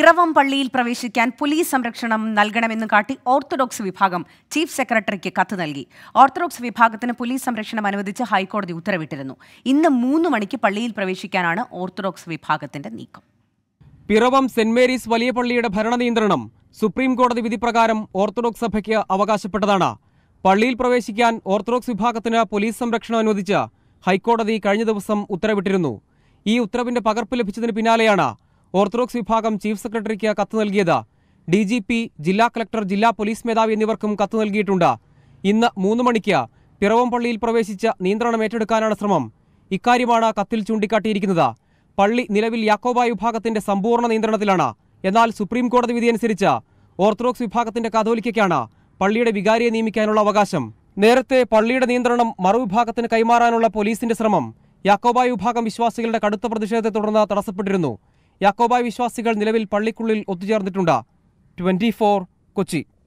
പിറവം പള്ളിയിൽ പ്രവേശിക്കാൻ പോലീസ് സംരക്ഷണം നൽകണമെന്ന് കാട്ടി ഓർത്തഡോക്സ് വിഭാഗം ചീഫ് സെക്രട്ടറിക്ക് കത്ത് നൽകി ഓർത്തഡോക്സ് വിഭാഗത്തിന് പോലീസ് സംരക്ഷണം അനുവദിച്ച് ഹൈക്കോടതി ഉത്തരവിട്ടിരുന്നു ഇന്ന് മൂന്ന് മണിക്ക് പള്ളിയിൽ പ്രവേശിക്കാനാണ് ഓർത്തഡോക്സ് വിഭാഗത്തിന്റെ നീക്കം പിറവം സെന്റ് മേരീസ് വലിയ പള്ളിയുടെ ഭരണ നിയന്ത്രണം സുപ്രീം കോടതി വിധി പ്രകാരം ഓർത്തഡോക്സ് സഭയ്ക്ക് അവകാശപ്പെട്ടതാണ് പള്ളിയിൽ പ്രവേശിക്കാൻ ഓർത്തഡോക്സ് വിഭാഗത്തിന് പോലീസ് സംരക്ഷണം അനുവദിച്ച് ഹൈക്കോടതി കഴിഞ്ഞ ദിവസം ഉത്തരവിട്ടിരുന്നു ഈ ഉത്തരവിന്റെ പകർപ്പ് ലഭിച്ചതിന് പിന്നാലെയാണ് ഓർത്തഡോക്സ് വിഭാഗം ചീഫ് സെക്രട്ടറിക്ക് കത്ത് നൽകിയത് ഡി ജി പി ജില്ലാ കളക്ടർ ജില്ലാ പോലീസ് മേധാവി എന്നിവർക്കും കത്ത് നൽകിയിട്ടുണ്ട് ഇന്ന് മൂന്ന് മണിക്ക് പിറവം പള്ളിയിൽ പ്രവേശിച്ച് നിയന്ത്രണം ഏറ്റെടുക്കാനാണ് ശ്രമം ഇക്കാര്യമാണ് കത്തിൽ ചൂണ്ടിക്കാട്ടിയിരിക്കുന്നത് പള്ളി നിലവിൽ യാക്കോബായ വിഭാഗത്തിന്റെ സമ്പൂർണ്ണ നിയന്ത്രണത്തിലാണ് എന്നാൽ സുപ്രീം കോടതി വിധിയനുസരിച്ച് ഓർത്തഡോക്സ് വിഭാഗത്തിന്റെ കാതോലിക്കയ്ക്കാണ് പള്ളിയുടെ വികാരിയെ നിയമിക്കാനുള്ള അവകാശം നേരത്തെ പള്ളിയുടെ നിയന്ത്രണം മറുവിഭാഗത്തിന് കൈമാറാനുള്ള പോലീസിന്റെ ശ്രമം യാക്കോബായ വിഭാഗം വിശ്വാസികളുടെ കടുത്ത പ്രതിഷേധത്തെ തുടർന്ന് തടസ്സപ്പെട്ടിരുന്നു യാക്കോബായ വിശ്വാസികൾ നിലവിൽ പള്ളിക്കുള്ളിൽ ഒത്തുചേർന്നിട്ടുണ്ട് ട്വന്റി കൊച്ചി